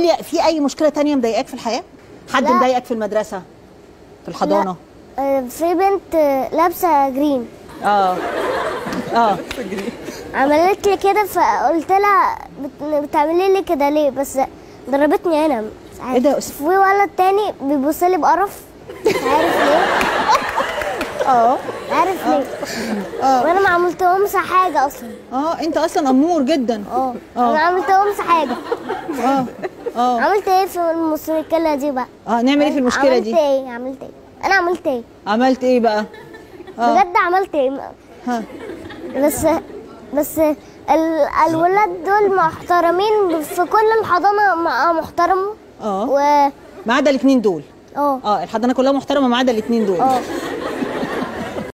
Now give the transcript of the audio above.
في اي مشكله تانية مضايقاك في الحياه حد لا. مضايقك في المدرسه في الحضانه آه، في بنت آه، لابسه جرين اه اه عملت لي كده فقلت لها بت- بتعملي لي كده ليه بس ضربتني انا مش عارف. إيه ده يا أس- في ولد تاني بيبص لي بقرف مش عارف ليه اه مش عارف ليه وانا ما عملتهمش حاجه اصلا اه انت اصلا امور جدا اه آه. انا ما عملتهمش حاجه اه اه عملت ايه في المشكله دي بقى اه نعمل ايه في المشكله عملت دي ايه عملت ايه انا عملت ايه عملت ايه بقى آه. بجد عملت ايه ها بس بس ال- الولاد دول محترمين في كل الحضانه م- محترم اه و ما عدا الاثنين دول اه اه الحضانه كلها محترمه ما عدا الاثنين دول اه